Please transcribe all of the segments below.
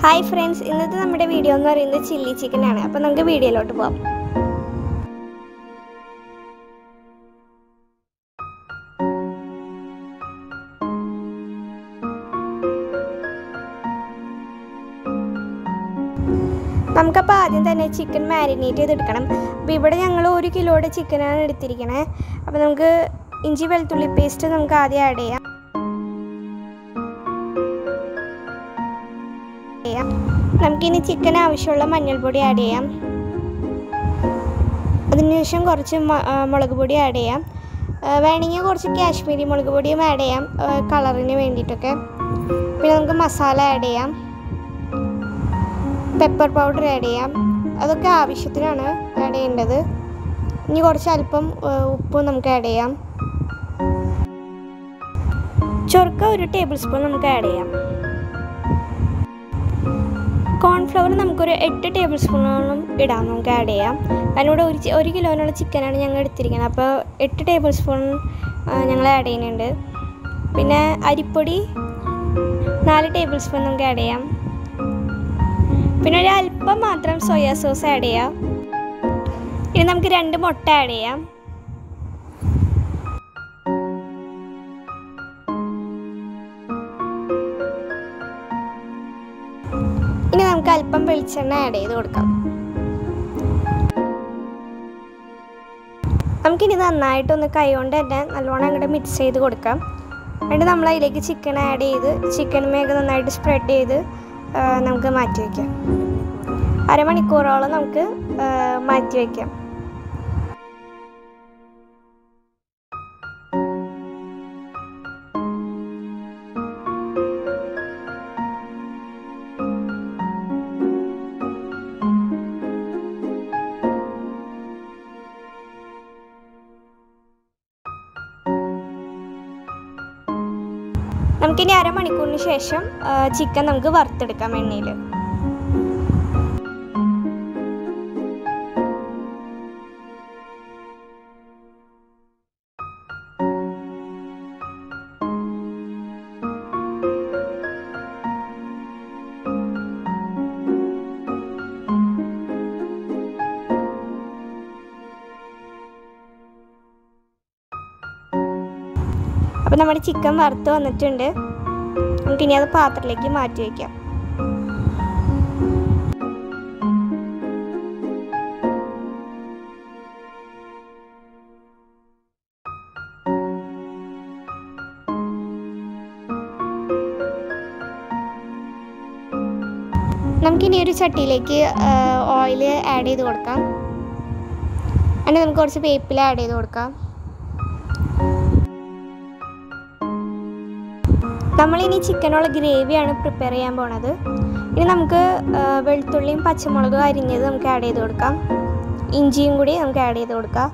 hi friends ഇന്നത്തെ നമ്മുടെ video എന്ന് പറയുന്നത് ചില്ലി ചിക്കൻ ആണ് അപ്പോൾ നമുക്ക് വീഡിയോയിലോട്ട് പോകാം നമുക്കപ്പോൾ ആദ്യം തന്നെ ചിക്കൻ മാരിനേറ്റ് ചെയ്തെടുക്കണം അപ്പോൾ ഇവിടെ ഞങ്ങൾ ഒരു കിലോയുടെ ചിക്കനാണ് എടുത്തിരിക്കണേ അപ്പോൾ നമുക്ക് ഇഞ്ചി വെളുത്തുള്ളി പേസ്റ്റ് നമുക്ക് ആദ്യം ആഡ് ചെയ്യാം ചെയ്യാം നമുക്കിനി ചിക്കൻ ആവശ്യമുള്ള മഞ്ഞൾപ്പൊടി ആഡ് ചെയ്യാം അതിനുശേഷം കുറച്ച് മ- ആ, മുളക് പൊടി ആഡ് ചെയ്യാം ആ, വേണമെങ്കിൽ കുറച്ച് കാശ്മീരി മുളക് പൊടിയും ആഡ് ചെയ്യാം ആ, കളറിന് വേണ്ടിയിട്ടൊക്കെ പിന്നെ നമുക്ക് മസാല ആഡ് ചെയ്യാം പെപ്പർ പൗഡർ ആഡ് ചെയ്യാം അതൊക്കെ ആവശ്യത്തിനാണ് ആഡ് ചെയ്യേണ്ടത് ഇനി കുറച്ച് അല്പം ആ, ഉപ്പ് നമുക്ക് ആഡ് ചെയ്യാം ചൊറുക്ക ഒരു ടേബിൾ സ്പൂൺ നമുക്ക് ആഡ് ചെയ്യാം കോൺഫ്ലവർ നമുക്കൊരു എട്ട് ടേബിൾ സ്പൂണോളം ഇടാം നമുക്ക് ആഡ് ചെയ്യാം കാരണം ഇവിടെ ഒരു ചി- ഒരു കിലോനുള്ള ചിക്കനാണ് ഞങ്ങൾ എടുത്തിരിക്കുന്നത് അപ്പോൾ എട്ട് ടേബിൾ സ്പൂൺ ഞങ്ങൾ ആഡ് ചെയ്യുന്നുണ്ട് പിന്നെ അരിപ്പൊടി നാല് ടേബിൾ സ്പൂൺ നമുക്ക് ആഡ് ചെയ്യാം പിന്നെ ഒരു അല്പം മാത്രം സോയാ സോസ് ആഡ് ചെയ്യാം ഇനി നമുക്ക് രണ്ട് മുട്ട ആഡ് ചെയ്യാം ഇനി നമുക്ക് അല്പം വെളിച്ചെണ്ണ ആഡ് ചെയ്ത് കൊടുക്കാം നമുക്കിനി നന്നായിട്ടൊന്ന് കൈ കൊണ്ട് തന്നെ നല്ലോണം അങ്ങോട്ട് മിക്സ് ചെയ്ത് കൊടുക്കാം എന്നിട്ട് നമ്മൾ അതിലേക്ക് ചിക്കൻ ആഡ് ചെയ്ത് ചിക്കൻ മേഘ നന്നായിട്ട് സ്പ്രെഡ് ചെയ്ത് ആ, നമുക്ക് മാറ്റി വയ്ക്കാം അരമണിക്കൂറോളം നമുക്ക് ആ, മാറ്റി വയ്ക്കാം നമുക്കിനി അരമണിക്കൂറിന് ശേഷം ചിക്കൻ നമുക്ക് വറുത്തെടുക്കാം എണ്ണയിൽ അപ്പോൾ നമ്മുടെ ചിക്കൻ വറുത്ത് വന്നിട്ടുണ്ട് നമുക്കിനി അത് പാത്രത്തിലേക്ക് മാറ്റി വയ്ക്കാം നമുക്കിനി ഒരു ചട്ടിയിലേക്ക് ഓയിൽ ആഡ് ചെയ്ത് കൊടുക്കാം അതിന് നമുക്ക് കുറച്ച് വേപ്പില ആഡ് ചെയ്ത് കൊടുക്കാം നമ്മളിനി ചിക്കനുള്ള ഗ്രേവിയാണ് പ്രിപ്പയർ ചെയ്യാൻ പോണത് ഇനി നമുക്ക് ആ, വെളുത്തുള്ളിയും പച്ചമുളകും അരിഞ്ഞത് നമുക്ക് ആഡ് ചെയ്ത് കൊടുക്കാം ഇഞ്ചിയും കൂടി നമുക്ക് ആഡ് ചെയ്ത് കൊടുക്കാം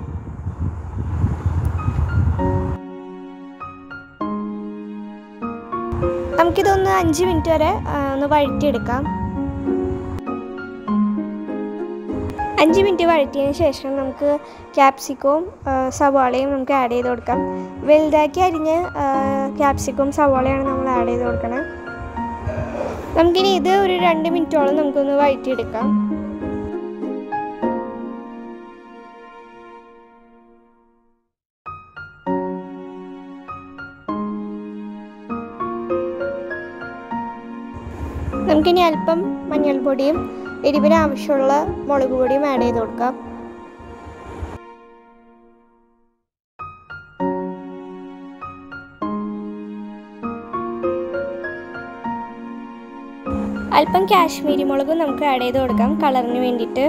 നമുക്കിതൊന്ന് അഞ്ച് മിനിറ്റ് വരെ ആ, ഒന്ന് വഴറ്റിയെടുക്കാം അഞ്ച് മിനിറ്റ് വഴറ്റിയതിന് ശേഷം നമുക്ക് ക്യാപ്സിക്കവും ആ, സവാളയും നമുക്ക് ആഡ് ചെയ്ത് കൊടുക്കാം വലുതാക്കി അരിഞ്ഞ് ക്യാപ്സിക്കവും സവാളയാണ് നമ്മൾ ആഡ് ചെയ്ത് കൊടുക്കണം നമുക്കിനി ഇത് ഒരു രണ്ട് മിനിറ്റോളം നമുക്കൊന്ന് വഴറ്റിയെടുക്കാം നമുക്കിനി അല്പം മഞ്ഞൾപ്പൊടിയും എരിവിന് ആവശ്യമുള്ള മുളക് പൊടിയും ആഡ് ചെയ്ത് കൊടുക്കാം അല്പം കാശ്മീരി മുളകും നമുക്ക് ആഡ് ചെയ്ത് കൊടുക്കാം കളറിന് വേണ്ടിയിട്ട്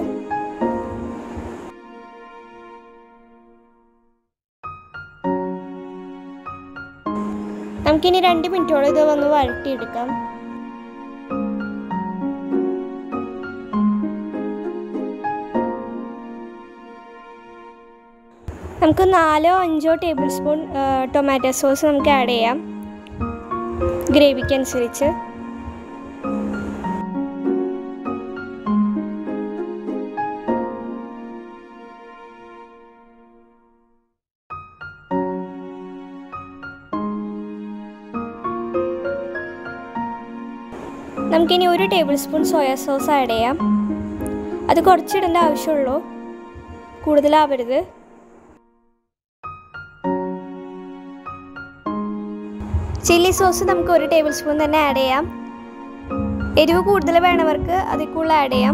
നമുക്കിനി രണ്ട് മിനിറ്റോളം ഇത് ഒന്ന് വഴറ്റിയെടുക്കാം നമുക്ക് നാലോ അഞ്ചോ ടേബിൾ സ്പൂൺ ടൊമാറ്റോ സോസ് നമുക്ക് ആഡ് ചെയ്യാം ഗ്രേവിക്ക് അനുസരിച്ച് നമുക്കിനി ഒരു tablespoon soya sauce add ചെയ്യാം അത് കുറച്ചിടേണ്ട ആവശ്യമുള്ളൂ കൂടുതലാവരുത് ചില്ലി സോസ് നമുക്ക് ഒരു ടേബിൾ സ്പൂൺ തന്നെ ആഡ് ചെയ്യാം എരിവ് കൂടുതൽ വേണവർക്ക് അതിൽ കൂടുതൽ ആഡ് ചെയ്യാം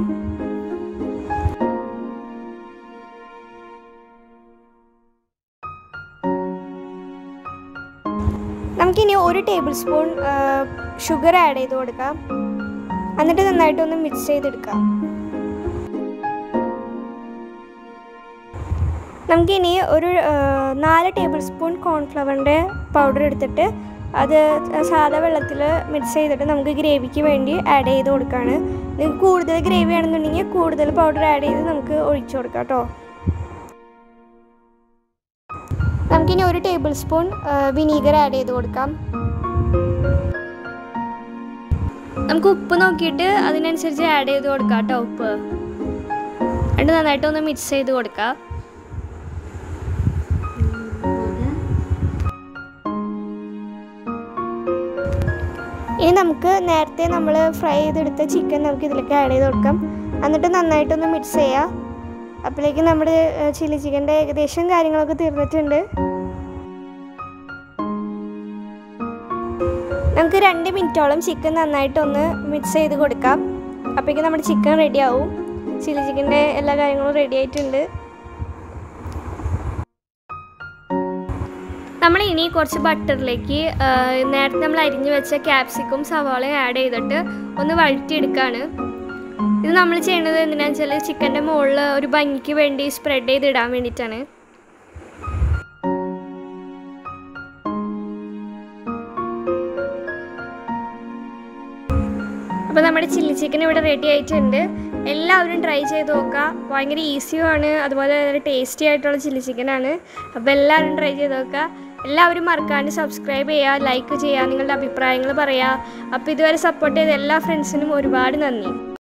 നമുക്കിനി ഒരു ടേബിൾ സ്പൂൺ ഷുഗർ ആഡ് ചെയ്ത് കൊടുക്കാം എന്നിട്ട് നന്നായിട്ടൊന്ന് മിക്സ് ചെയ്തെടുക്കാം നമുക്കിനി ഒരു ആ, നാല് ടേബിൾ സ്പൂൺ കോൺഫ്ലവറിൻ്റെ പൗഡർ എടുത്തിട്ട് അത് സാധാ വെള്ളത്തിൽ മിക്സ് ചെയ്തിട്ട് നമുക്ക് ഗ്രേവിക്ക് വേണ്ടി ആഡ് ചെയ്ത് കൊടുക്കുകയാണ് നിങ്ങൾക്ക് കൂടുതൽ ഗ്രേവി ആണെന്നുണ്ടെങ്കിൽ കൂടുതൽ പൗഡർ ആഡ് ചെയ്ത് നമുക്ക് ഒഴിച്ചു കൊടുക്കാം കേട്ടോ നമുക്കിനി ഒരു ടേബിൾ സ്പൂൺ വിനീഗർ ആഡ് ചെയ്ത് കൊടുക്കാം നമുക്ക് ഉപ്പ് നോക്കിയിട്ട് അതിനനുസരിച്ച് ആഡ് ചെയ്ത് കൊടുക്കാം കേട്ടോ ഉപ്പ് എന്നിട്ട് നന്നായിട്ടൊന്ന് മിക്സ് ചെയ്ത് കൊടുക്കാം ഇനി നമുക്ക് നേരത്തെ നമ്മൾ ഫ്രൈ ചെയ്തെടുത്ത ചിക്കൻ നമുക്ക് ഇതിലേക്ക് ആഡ് ചെയ്ത് കൊടുക്കാം എന്നിട്ട് നന്നായിട്ടൊന്ന് മിക്സ് ചെയ്യാം അപ്പോഴേക്കും നമ്മുടെ ചില്ലി ചിക്കൻ്റെ ഏകദേശം കാര്യങ്ങളൊക്കെ തീർന്നിട്ടുണ്ട് നമുക്ക് രണ്ട് മിനിറ്റോളം ചിക്കൻ നന്നായിട്ടൊന്ന് മിക്സ് ചെയ്ത് കൊടുക്കാം അപ്പോഴേക്കും നമ്മുടെ ചിക്കൻ റെഡി ആവും ചില്ലി ചിക്കൻ്റെ എല്ലാ കാര്യങ്ങളും റെഡി ആയിട്ടുണ്ട് നമ്മൾ ഇനി കുറച്ച് ബട്ടറിലേക്ക് ആ, നേരത്തെ നമ്മൾ അരിഞ്ഞു വെച്ച ക്യാപ്സിക്കും സവാളയും ആഡ് ചെയ്തിട്ട് ഒന്ന് വഴറ്റിയെടുക്കുകയാണ് ഇത് നമ്മൾ ചെയ്യുന്നത് എന്തിനാണെന്ന് വെച്ചാൽ ചിക്കൻ്റെ മുകളിൽ ഒരു ഭംഗിക്ക് വേണ്ടി സ്പ്രെഡ് ചെയ്തിടാൻ വേണ്ടിയിട്ടാണ് അപ്പോൾ നമ്മുടെ ചില്ലി ചിക്കൻ ഇവിടെ റെഡി ആയിട്ടുണ്ട് എല്ലാവരും ട്രൈ ചെയ്ത് നോക്കുക ഭയങ്കര ഈസിയുമാണ് അതുപോലെ നല്ല ടേസ്റ്റി ആയിട്ടുള്ള ചില്ലി ചിക്കനാണ് അപ്പോൾ എല്ലാവരും ട്രൈ ചെയ്ത് നോക്കുക എല്ലാവരും മറക്കാണ്ട് സബ്സ്ക്രൈബ് ചെയ്യുക ലൈക്ക് ചെയ്യുക നിങ്ങളുടെ അഭിപ്രായങ്ങൾ പറയുക അപ്പോൾ ഇതുവരെ സപ്പോർട്ട് ചെയ്ത എല്ലാ ഫ്രണ്ട്സിനും ഒരുപാട് നന്ദി